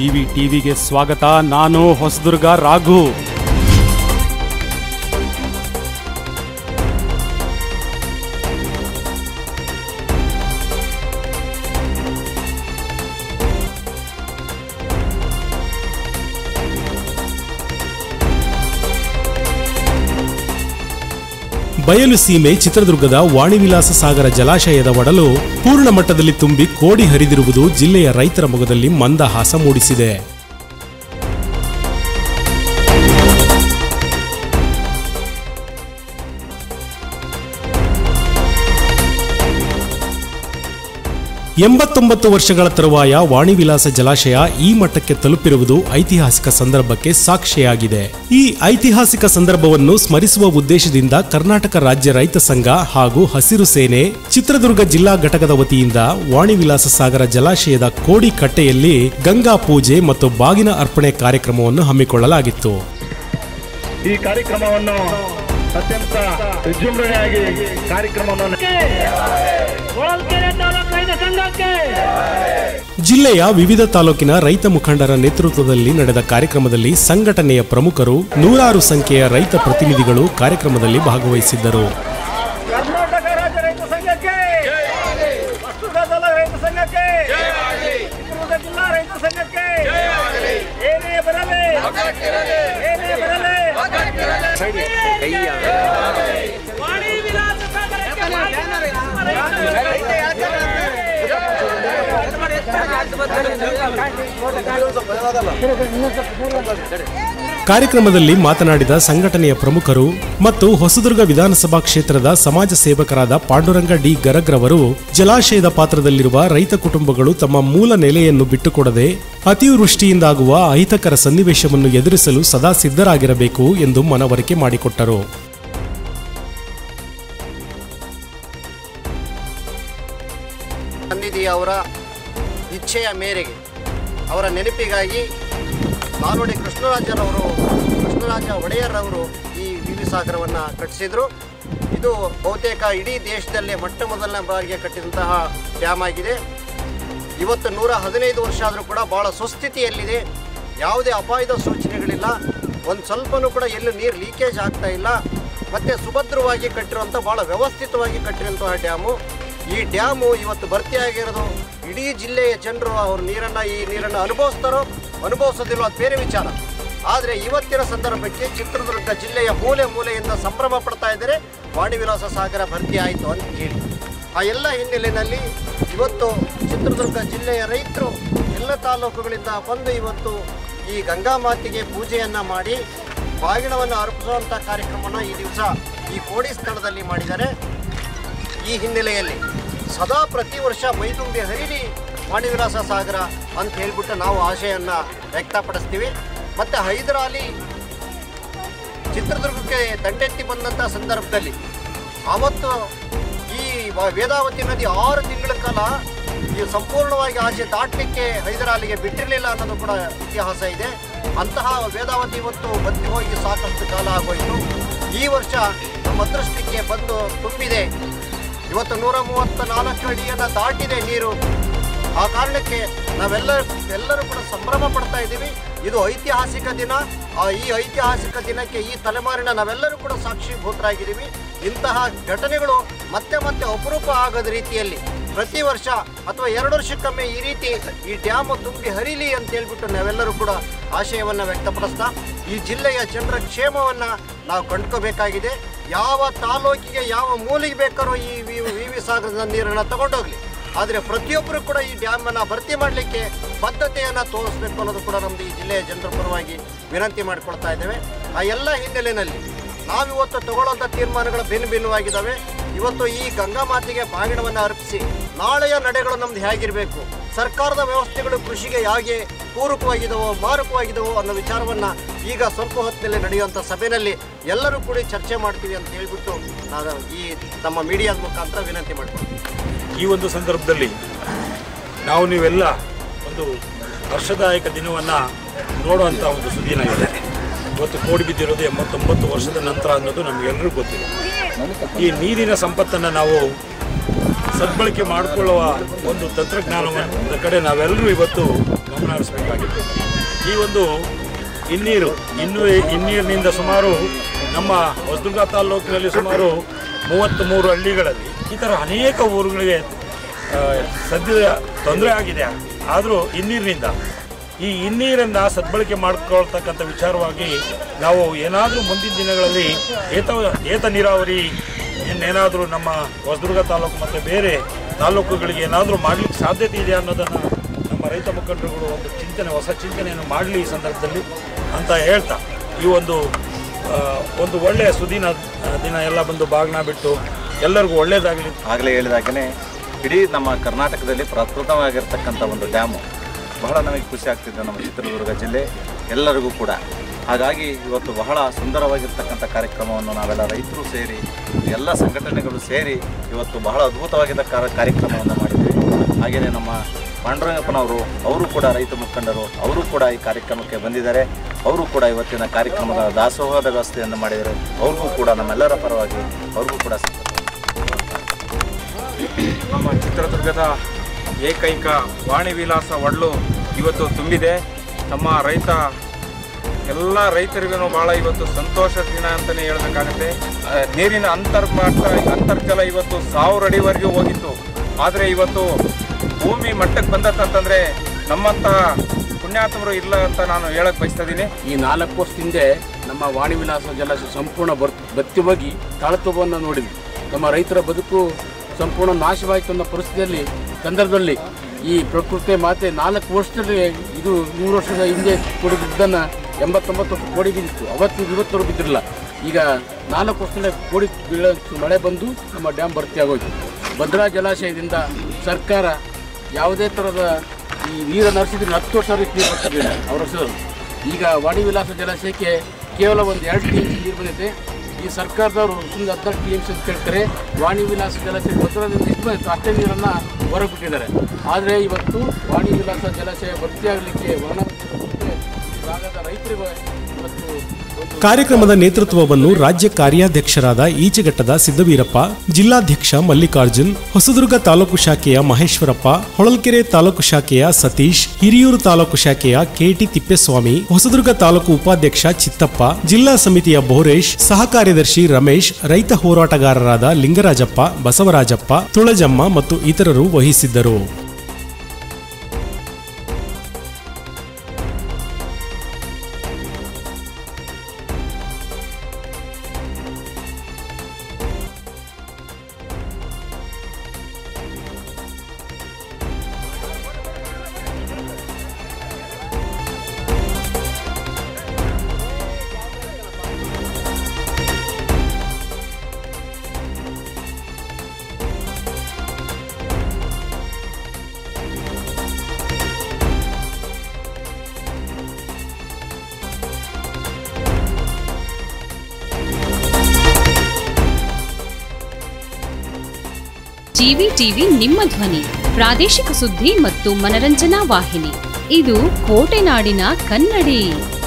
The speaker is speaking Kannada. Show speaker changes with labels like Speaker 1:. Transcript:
Speaker 1: ವಿ ಟಿವಿಗೆ ಸ್ವಾಗತ ನಾನು ಹೊಸದುರ್ಗ ರಾಘು ಬಯಲು ಸೀಮೆ ಚಿತ್ರದುರ್ಗದ ವಾಣಿವಿಲಾಸ ಸಾಗರ ಜಲಾಶಯದ ಒಡಲು ಪೂರ್ಣ ಮಟ್ಟದಲ್ಲಿ ತುಂಬಿ ಕೋಡಿ ಹರಿದಿರುವುದು ಜಿಲ್ಲೆಯ ರೈತರ ಮೊಗದಲ್ಲಿ ಮಂದಹಾಸ ಮೂಡಿಸಿದೆ ಎಂಬತ್ತೊಂಬತ್ತು ವರ್ಷಗಳ ತರುವಾಯ ವಾಣಿವಿಲಾಸ ಜಲಾಶಯ ಈ ಮಟ್ಟಕ್ಕೆ ತಲುಪಿರುವುದು ಐತಿಹಾಸಿಕ ಸಂದರ್ಭಕ್ಕೆ ಸಾಕ್ಷಿಯಾಗಿದೆ ಈ ಐತಿಹಾಸಿಕ ಸಂದರ್ಭವನ್ನು ಸ್ಮರಿಸುವ ಉದ್ದೇಶದಿಂದ ಕರ್ನಾಟಕ ರಾಜ್ಯ ರೈತ ಸಂಘ ಹಾಗೂ ಹಸಿರು ಸೇನೆ ಚಿತ್ರದುರ್ಗ ಜಿಲ್ಲಾ ಘಟಕದ ವತಿಯಿಂದ ವಾಣಿವಿಲಾಸ ಸಾಗರ ಜಲಾಶಯದ ಕೋಡಿ ಕಟ್ಟೆಯಲ್ಲಿ ಗಂಗಾ ಪೂಜೆ ಮತ್ತು ಬಾಗಿನ ಅರ್ಪಣೆ ಕಾರ್ಯಕ್ರಮವನ್ನು ಹಮ್ಮಿಕೊಳ್ಳಲಾಗಿತ್ತು
Speaker 2: ಈ ಕಾರ್ಯಕ್ರಮವನ್ನು ಅತ್ಯಂತ ವಿಜೃಂಭಣೆಯಾಗಿ ಕಾರ್ಯಕ್ರಮವನ್ನು
Speaker 3: ಹೊಳಲ್ಕೆರೆ ತಾಲೂಕು ರೈತ ಸಂಘಕ್ಕೆ
Speaker 1: ಜಿಲ್ಲೆಯ ವಿವಿಧ ತಾಲೂಕಿನ ರೈತ ಮುಖಂಡರ ನೇತೃತ್ವದಲ್ಲಿ ನಡೆದ ಕಾರ್ಯಕ್ರಮದಲ್ಲಿ ಸಂಘಟನೆಯ ಪ್ರಮುಖರು ನೂರಾರು ಸಂಖ್ಯೆಯ ರೈತ ಪ್ರತಿನಿಧಿಗಳು ಕಾರ್ಯಕ್ರಮದಲ್ಲಿ ಭಾಗವಹಿಸಿದ್ದರು
Speaker 2: ಕರ್ನಾಟಕ ರಾಜ್ಯ ರೈತ ಸಂಘಕ್ಕೆ ವಸ್ತುಗದಲ ರೈತ ಸಂಘಕ್ಕೆ ಚಿತ್ರದುರ್ಗ ಜಿಲ್ಲಾ ರೈತ ಸಂಘಕ್ಕೆ ಏನೇ ಬರಲಿ ಏನೇ ಬರಲಿ
Speaker 3: ವಾಣಿ ವಿಲಾಸ ಸಾಗರಕ್ಕೆ
Speaker 1: ಕಾರ್ಯಕ್ರಮದಲ್ಲಿ ಮಾತನಾಡಿದ ಸಂಘಟನೆಯ ಪ್ರಮುಖರು ಮತ್ತು ಹೊಸದುರ್ಗ ವಿಧಾನಸಭಾ ಕ್ಷೇತ್ರದ ಸಮಾಜ ಸೇವಕರಾದ ಪಾಂಡುರಂಗ ಡಿ ಗರಗ್ರವರು ಜಲಾಶಯದ ಪಾತ್ರದಲ್ಲಿರುವ ರೈತ ಕುಟುಂಬಗಳು ತಮ್ಮ ಮೂಲ ನೆಲೆಯನ್ನು ಬಿಟ್ಟುಕೊಡದೆ ಅತಿವೃಷ್ಟಿಯಿಂದಾಗುವ ಅಹಿತಕರ ಸನ್ನಿವೇಶವನ್ನು ಎದುರಿಸಲು ಸದಾ ಸಿದ್ಧರಾಗಿರಬೇಕು ಎಂದು ಮನವರಿಕೆ ಮಾಡಿಕೊಟ್ಟರು
Speaker 4: ಸನ್ನಿಧಿ ಅವರ ಇಚ್ಛೆಯ ಮೇರೆಗೆ ಅವರ ನೆನಪಿಗಾಗಿ ನಾಲ್ವಡಿ ಕೃಷ್ಣರಾಜರವರು ಕೃಷ್ಣರಾಜ ಒಡೆಯರ್ರವರು ಈ ವಿವಿ ಸಾಗರವನ್ನು ಕಟ್ಟಿಸಿದರು ಇದು ಬಹುತೇಕ ಇಡೀ ದೇಶದಲ್ಲೇ ಮೊಟ್ಟ ಮೊದಲನೇ ಬಾರಿಗೆ ಕಟ್ಟಿದಂತಹ ಡ್ಯಾಮ್ ಆಗಿದೆ ಇವತ್ತು ನೂರ ಹದಿನೈದು ವರ್ಷ ಆದರೂ ಕೂಡ ಭಾಳ ಸುಸ್ಥಿತಿಯಲ್ಲಿದೆ ಯಾವುದೇ ಅಪಾಯದ ಸೂಚನೆಗಳಿಲ್ಲ ಒಂದು ಸ್ವಲ್ಪನೂ ಕೂಡ ಎಲ್ಲೂ ನೀರು ಲೀಕೇಜ್ ಆಗ್ತಾ ಇಲ್ಲ ಮತ್ತು ಸುಭದ್ರವಾಗಿ ಕಟ್ಟಿರುವಂಥ ಭಾಳ ವ್ಯವಸ್ಥಿತವಾಗಿ ಕಟ್ಟಿರುವಂತಹ ಡ್ಯಾಮು ಈ ಡ್ಯಾಮು ಇವತ್ತು ಭರ್ತಿಯಾಗಿರೋದು ಇಡೀ ಜಿಲ್ಲೆಯ ಜನರು ಅವ್ರ ನೀರನ್ನು ಈ ನೀರನ್ನು ಅನುಭವಿಸ್ತಾರೋ ಅನುಭವಿಸೋದಿಲ್ಲೋ ಅದು ಬೇರೆ ವಿಚಾರ ಆದರೆ ಇವತ್ತಿನ ಸಂದರ್ಭಕ್ಕೆ ಚಿತ್ರದುರ್ಗ ಜಿಲ್ಲೆಯ ಮೂಲೆ ಮೂಲೆಯಿಂದ ಸಂಭ್ರಮ ಪಡ್ತಾ ಇದ್ದಾರೆ ವಾಣಿವಿಲಾಸ ಸಾಗರ ಭರ್ತಿ ಆಯಿತು ಅಂತ ಹೇಳಿ ಆ ಎಲ್ಲ ಹಿನ್ನೆಲೆಯಲ್ಲಿ ಇವತ್ತು ಚಿತ್ರದುರ್ಗ ಜಿಲ್ಲೆಯ ರೈತರು ಎಲ್ಲ ತಾಲೂಕುಗಳಿಂದ ಬಂದು ಇವತ್ತು ಈ ಗಂಗಾ ಮಾತೆಗೆ ಪೂಜೆಯನ್ನು ಮಾಡಿ ಬಾಗಿಣವನ್ನು ಅರ್ಪಿಸುವಂಥ ಕಾರ್ಯಕ್ರಮವನ್ನು ಈ ದಿವಸ ಈ ಕೋಡಿ ಸ್ಥಳದಲ್ಲಿ ಮಾಡಿದ್ದಾರೆ ಈ ಹಿನ್ನೆಲೆಯಲ್ಲಿ ಸದಾ ಪ್ರತಿ ವರ್ಷ ಮೈದುಂಬಿ ಹರಿಲಿ ವಾಣಿವಿಲಾಸ ಸಾಗರ ಅಂತ ಹೇಳ್ಬಿಟ್ಟು ನಾವು ಆಶೆಯನ್ನು ವ್ಯಕ್ತಪಡಿಸ್ತೀವಿ ಮತ್ತು ಹೈದರಾಲಿ ಚಿತ್ರದುರ್ಗಕ್ಕೆ ದಂಡೆತ್ತಿ ಬಂದಂಥ ಸಂದರ್ಭದಲ್ಲಿ ಆವತ್ತು ಈ ವ- ವೇದಾವತಿ ನದಿ ಆರು ತಿಂಗಳ ಕಾಲ ಈ ಸಂಪೂರ್ಣವಾಗಿ ಆಚೆ ದಾಟಲಿಕ್ಕೆ ಹೈದರಾಲಿಗೆ ಬಿಟ್ಟಿರಲಿಲ್ಲ ಅನ್ನೋದು ಕೂಡ ಇತಿಹಾಸ ಇದೆ ಅಂತಹ ವೇದಾವತಿ ಇವತ್ತು ಬತ್ತಿ ಹೋಗಿ ಸಾಕಷ್ಟು ಕಾಲ ಆಗೋಯಿತು ಈ ವರ್ಷ ನಮ್ಮ ಅದೃಷ್ಟಕ್ಕೆ ಬಂದು ತುಂಬಿದೆ ಇವತ್ತು ನೂರ ಮೂವತ್ತ ನಾಲ್ಕು ಅಡಿಯನ್ನು ದಾಟಿದೆ ನೀರು ಆ ಕಾರಣಕ್ಕೆ ನಾವೆಲ್ಲ ಎಲ್ಲರೂ ಕೂಡ ಸಂಭ್ರಮ ಪಡ್ತಾ ಇದ್ದೀವಿ ಇದು ಐತಿಹಾಸಿಕ ದಿನ ಆ ಈ ಐತಿಹಾಸಿಕ ದಿನಕ್ಕೆ ಈ ತಲೆಮಾರಿನ ನಾವೆಲ್ಲರೂ ಕೂಡ ಸಾಕ್ಷೀಭೂತರಾಗಿದ್ದೀವಿ ಇಂತಹ ಘಟನೆಗಳು ಮತ್ತೆ ಮತ್ತೆ ಅಪರೂಪ ಆಗದ ರೀತಿಯಲ್ಲಿ ಪ್ರತಿ ವರ್ಷ ಅಥವಾ ಎರಡು ವರ್ಷಕ್ಕೊಮ್ಮೆ ಈ ರೀತಿ ಈ ಡ್ಯಾಮ್ ತುಂಬಿ ಹರಿಲಿ ಅಂತ ಹೇಳ್ಬಿಟ್ಟು ನಾವೆಲ್ಲರೂ ಕೂಡ ಆಶಯವನ್ನು ವ್ಯಕ್ತಪಡಿಸ್ತಾ ಈ ಜಿಲ್ಲೆಯ ಜನರ ಕ್ಷೇಮವನ್ನು ನಾವು ಕಂಡ್ಕೋಬೇಕಾಗಿದೆ ಯಾವ ತಾಲೂಕಿಗೆ ಯಾವ ಮೂಲೆಗೆ ಬೇಕಾದ್ರೂ ಈ ವಿ ವಿ ವಿ ಸಾಗರದ ನೀರನ್ನು ತಗೊಂಡೋಗ್ಲಿ ಆದರೆ ಪ್ರತಿಯೊಬ್ಬರು ಕೂಡ ಈ ಡ್ಯಾಮನ್ನು ಭರ್ತಿ ಮಾಡಲಿಕ್ಕೆ ಬದ್ಧತೆಯನ್ನು ತೋರಿಸ್ಬೇಕು ಅನ್ನೋದು ಕೂಡ ನಮ್ಮದು ಈ ಜಿಲ್ಲೆಯ ಜನರ ಪರವಾಗಿ ವಿನಂತಿ ಮಾಡಿಕೊಳ್ತಾ ಇದ್ದೇವೆ ಆ ಎಲ್ಲ ಹಿನ್ನೆಲೆಯಲ್ಲಿ ನಾವಿವತ್ತು ತಗೊಳ್ಳುವಂಥ ತೀರ್ಮಾನಗಳು ಭಿನ್ನ ಭಿನ್ನವಾಗಿದ್ದಾವೆ ಇವತ್ತು ಈ ಗಂಗಾ ಮಾತೆಗೆ ಬಾಗಿಣವನ್ನು ಅರ್ಪಿಸಿ ನಾಳೆಯ ನಡೆಗಳು ನಮ್ದು ಹೇಗಿರಬೇಕು ಸರ್ಕಾರದ ವ್ಯವಸ್ಥೆಗಳು ಕೃಷಿಗೆ ಹೇಗೆ ಪೂರಕವಾಗಿದವೋ ಮಾರಕವಾಗಿದವೋ ಅನ್ನೋ ವಿಚಾರವನ್ನು ಈಗ ಸ್ವಲ್ಪ ಹೊತ್ತಿನಲ್ಲಿ ನಡೆಯುವಂಥ ಸಭೆಯಲ್ಲಿ ಎಲ್ಲರೂ ಕೂಡ ಚರ್ಚೆ ಮಾಡ್ತೀವಿ ಅಂತ ಹೇಳ್ಬಿಟ್ಟು ನಾನು ಈ ನಮ್ಮ ಮೀಡಿಯಾದ ಮುಖಾಂತರ ವಿನಂತಿ ಮಾಡ್ಕೊಳ್ತೀನಿ
Speaker 5: ಈ ಒಂದು ಸಂದರ್ಭದಲ್ಲಿ ನಾವು ನೀವೆಲ್ಲ ಒಂದು ಹರ್ಷದಾಯಕ ದಿನವನ್ನು ನೋಡುವಂಥ ಒಂದು ಸುದಿನ ಇದೆ ಇವತ್ತು ಕೋಡಿ ಬಿದ್ದಿರೋದು ಎಂಬತ್ತೊಂಬತ್ತು ವರ್ಷದ ನಂತರ ಅನ್ನೋದು ನಮಗೆಲ್ಲರಿಗೂ ಗೊತ್ತಿದೆ ಈ ನೀರಿನ ಸಂಪತ್ತನ್ನು ನಾವು ಸದ್ಬಳಕೆ ಮಾಡಿಕೊಳ್ಳುವ ಒಂದು ತಂತ್ರಜ್ಞಾನದ ಕಡೆ ನಾವೆಲ್ಲರೂ ಇವತ್ತು ಗಮನ ಹರಿಸಬೇಕಾಗಿದೆ ಈ ಒಂದು ಹಿನ್ನೀರು ಇನ್ನೂ ಹಿನ್ನೀರಿನಿಂದ ಸುಮಾರು ನಮ್ಮ ಹೊಸದುರ್ಗ ತಾಲ್ಲೂಕಿನಲ್ಲಿ ಸುಮಾರು ಮೂವತ್ತ್ ಮೂರು ಹಳ್ಳಿಗಳಲ್ಲಿ ಈ ಥರ ಅನೇಕ ಊರುಗಳಿಗೆ ಆ, ಸದ್ಯದ ತೊಂದರೆ ಆಗಿದೆ ಆದರೂ ಹಿನ್ನೀರಿನಿಂದ ಈ ಹಿನ್ನೀರನ್ನು ಸದ್ಬಳಕೆ ಮಾಡ್ಕೊಳ್ತಕ್ಕಂಥ ವಿಚಾರವಾಗಿ ನಾವು ಏನಾದರೂ ಮುಂದಿನ ದಿನಗಳಲ್ಲಿ ಏತ ಏತ ನೀರಾವರಿ ಇನ್ನೇನಾದರೂ ನಮ್ಮ ಹೊಸದುರ್ಗ ತಾಲೂಕು ಮತ್ತು ಬೇರೆ ತಾಲೂಕುಗಳಿಗೆ ಏನಾದರೂ ಮಾಡಲಿಕ್ಕೆ ಸಾಧ್ಯತೆ ಇದೆ ಅನ್ನೋದನ್ನು ನಮ್ಮ ರೈತ ಮುಖಂಡರುಗಳು ಒಂದು ಚಿಂತನೆ ಹೊಸ ಚಿಂತನೆಯನ್ನು ಮಾಡಲಿ ಈ ಸಂದರ್ಭದಲ್ಲಿ ಅಂತ ಹೇಳ್ತಾ ಈ ಒಂದು ಆ, ಒಂದು ಒಳ್ಳೆಯ ಸುದಿನ ಆ, ದಿನ ಎಲ್ಲ ಬಂದು ಬಾಗ್ನ ಬಿಟ್ಟು ಎಲ್ಲರಿಗೂ ಒಳ್ಳೆಯದಾಗಲಿ
Speaker 6: ಆಗಲೇ ಹೇಳಿದಾಗೇ ಇಡೀ ನಮ್ಮ ಕರ್ನಾಟಕದಲ್ಲಿ ಪ್ರಪ್ರಥಮವಾಗಿರ್ತಕ್ಕಂಥ ಒಂದು ಡ್ಯಾಮು ಬಹಳ ನಮಗೆ ಖುಷಿ ಆಗ್ತಿದೆ ನಮ್ಮ ಚಿತ್ರದುರ್ಗ ಜಿಲ್ಲೆ ಎಲ್ಲರಿಗೂ ಕೂಡ ಹಾಗಾಗಿ ಇವತ್ತು ಬಹಳ ಸುಂದರವಾಗಿರ್ತಕ್ಕಂಥ ಕಾರ್ಯಕ್ರಮವನ್ನು ನಾವೆಲ್ಲ ರೈತರು ಸೇರಿ ಎಲ್ಲ ಸಂಘಟನೆಗಳು ಸೇರಿ ಇವತ್ತು ಬಹಳ ಅದ್ಭುತವಾಗಿದ್ದ ಕಾರ ಕಾರ್ಯಕ್ರಮವನ್ನು ಮಾಡಿದ್ದೀವಿ ಹಾಗೆಯೇ ನಮ್ಮ ಪಾಂಡುರಂಗಪ್ಪನವರು ಅವರು ಕೂಡ ರೈತ ಮುಖಂಡರು ಅವರು ಕೂಡ ಈ ಕಾರ್ಯಕ್ರಮಕ್ಕೆ ಬಂದಿದ್ದಾರೆ ಅವರು ಕೂಡ ಇವತ್ತಿನ ಕಾರ್ಯಕ್ರಮದ ದಾಸೋಹದ ವ್ಯವಸ್ಥೆಯನ್ನು ಮಾಡಿದ್ದಾರೆ ಅವ್ರಿಗೂ ಕೂಡ ನಮ್ಮೆಲ್ಲರ ಪರವಾಗಿ ಅವ್ರಿಗೂ ಕೂಡ
Speaker 7: ನಮ್ಮ ಚಿತ್ರದುರ್ಗದ ಏಕೈಕ ವಾಣಿ ವಿಲಾಸ ಒಡ್ಲು ಇವತ್ತು ತುಂಬಿದೆ ನಮ್ಮ ರೈತ ಎಲ್ಲ ರೈತರಿಗೂ ಭಾಳ ಇವತ್ತು ಸಂತೋಷದ ದಿನ ಅಂತಲೇ ಹೇಳಬೇಕಾಗುತ್ತೆ ಆ, ನೀರಿನ ಅಂತರ್ಮಟ್ಟ ಅಂತರ್ಜಲ ಇವತ್ತು ಸಾವಿರ ಅಡಿವರೆಗೂ ಹೋಗಿತ್ತು ಆದರೆ ಇವತ್ತು ಭೂಮಿ ಮಟ್ಟಕ್ಕೆ ಬಂದತ್ತಂತಂದರೆ ನಮ್ಮಂಥ ಪುಣ್ಯಾತ್ಮರು ಇಲ್ಲ ಅಂತ ನಾನು ಹೇಳಕ್ಕೆ ಬಯಸ್ತಾ ಇದ್ದೀನಿ
Speaker 8: ಈ ನಾಲ್ಕು ವರ್ಷದ ಹಿಂದೆ ನಮ್ಮ ವಾಣಿ ವಿಲಾಸ ಜಲಾಶಯ ಸಂಪೂರ್ಣ ಬರ್ ಬತ್ತಿ ಹೋಗಿ ತಾಳತ್ವವನ್ನು ನೋಡಿದ್ವಿ ನಮ್ಮ ರೈತರ ಬದುಕು ಸಂಪೂರ್ಣ ನಾಶವಾಯಿತು ಅನ್ನೋ ಪರಿಸ್ಥಿತಿಯಲ್ಲಿ ಸಂದರ್ಭದಲ್ಲಿ ಈ ಪ್ರಕೃತಿ ಮಾತೆ ನಾಲ್ಕು ವರ್ಷದಲ್ಲಿ ಇದು ನೂರು ವರ್ಷದ ಹಿಂದೆ ಕೊಡಿದ್ದನ್ನು ಎಂಬತ್ತೊಂಬತ್ತು ವರ್ಷ ಕೋಡಿ ಬಿದ್ದಿತ್ತು ಅವತ್ತು ಇವತ್ತವರೆಗೂ ಬಿದ್ದಿರಲಿಲ್ಲ ಈಗ ನಾಲ್ಕು ವರ್ಷದಲ್ಲೇ ಕೋಡಿ ಬೀಳೋ ಮಳೆ ಬಂದು ನಮ್ಮ ಡ್ಯಾಮ್ ಭರ್ತಿ ಆಗೋಯ್ತು ಭದ್ರಾ ಜಲಾಶಯದಿಂದ ಸರ್ಕಾರ ಯಾವುದೇ ಥರದ ಈ ನೀರನ್ನು ಹರಿಸಿದ್ರೆ ಹತ್ತು ವರ್ಷ ನೀರು ಬರ್ತಿರಲಿಲ್ಲ ಅವರ ಹೆಸರು ಈಗ ವಾಣಿ ವಿಲಾಸ ಜಲಾಶಯಕ್ಕೆ ಕೇವಲ ಒಂದು ಎರಡು ಟಿ ಎಮ್ ನೀರು ಬಂದಿದೆ ಈ ಸರ್ಕಾರದವರು ಸುಮ್ಮನೆ ಹದಿನಾಲ್ಕು ಟಿ ಎಮ್ ಅಂತ ಕೇಳ್ತಾರೆ ವಾಣಿ ವಿಲಾಸ ಜಲಾಶಯ ಭದ್ರದಿಂದ ಎಷ್ಟು ಬಂದಿತ್ತು ಅಷ್ಟೇ ನೀರನ್ನು ಹೊರಗೆ ಬಿಟ್ಟಿದ್ದಾರೆ ಆದರೆ ಇವತ್ತು ವಾಣಿ ವಿಲಾಸ ಜಲಾಶಯ ಭರ್ತಿಯಾಗಲಿಕ್ಕೆ ವರ್ಣ ಈ ಭಾಗದ ರೈತರಿಗೆ ಇವತ್ತು ಒಂದು
Speaker 1: ಕಾರ್ಯಕ್ರಮದ ನೇತೃತ್ವವನ್ನು ರಾಜ್ಯ ಕಾರ್ಯಾಧ್ಯಕ್ಷರಾದ ಈಚೆಘಟ್ಟದ ಸಿದ್ದವೀರಪ್ಪ ಜಿಲ್ಲಾಧ್ಯಕ್ಷ ಮಲ್ಲಿಕಾರ್ಜುನ್ ಹೊಸದುರ್ಗ ತಾಲೂಕು ಶಾಖೆಯ ಮಹೇಶ್ವರಪ್ಪ ಹೊಳಲ್ಕೆರೆ ತಾಲೂಕು ಶಾಖೆಯ ಸತೀಶ್ ಹಿರಿಯೂರು ತಾಲೂಕು ಶಾಖೆಯ ಕೆಟಿ ತಿಪ್ಪೇಸ್ವಾಮಿ ಹೊಸದುರ್ಗ ತಾಲೂಕು ಉಪಾಧ್ಯಕ್ಷ ಚಿತ್ತಪ್ಪ ಜಿಲ್ಲಾ ಸಮಿತಿಯ ಬೋರೇಶ್ ಸಹ ಕಾರ್ಯದರ್ಶಿ ರಮೇಶ್ ರೈತ ಹೋರಾಟಗಾರರಾದ ಲಿಂಗರಾಜಪ್ಪ ಬಸವರಾಜಪ್ಪ ತುಳಜಮ್ಮ ಮತ್ತು ಇತರರು ವಹಿಸಿದ್ದರು
Speaker 9: ಟಿವಿ ಟಿವಿ ನಿಮ್ಮ ಧ್ವನಿ ಪ್ರಾದೇಶಿಕ ಸುದ್ದಿ ಮತ್ತು ಮನರಂಜನಾ ವಾಹಿನಿ ಇದು ಕೋಟೆನಾಡಿನ ಕನ್ನಡಿ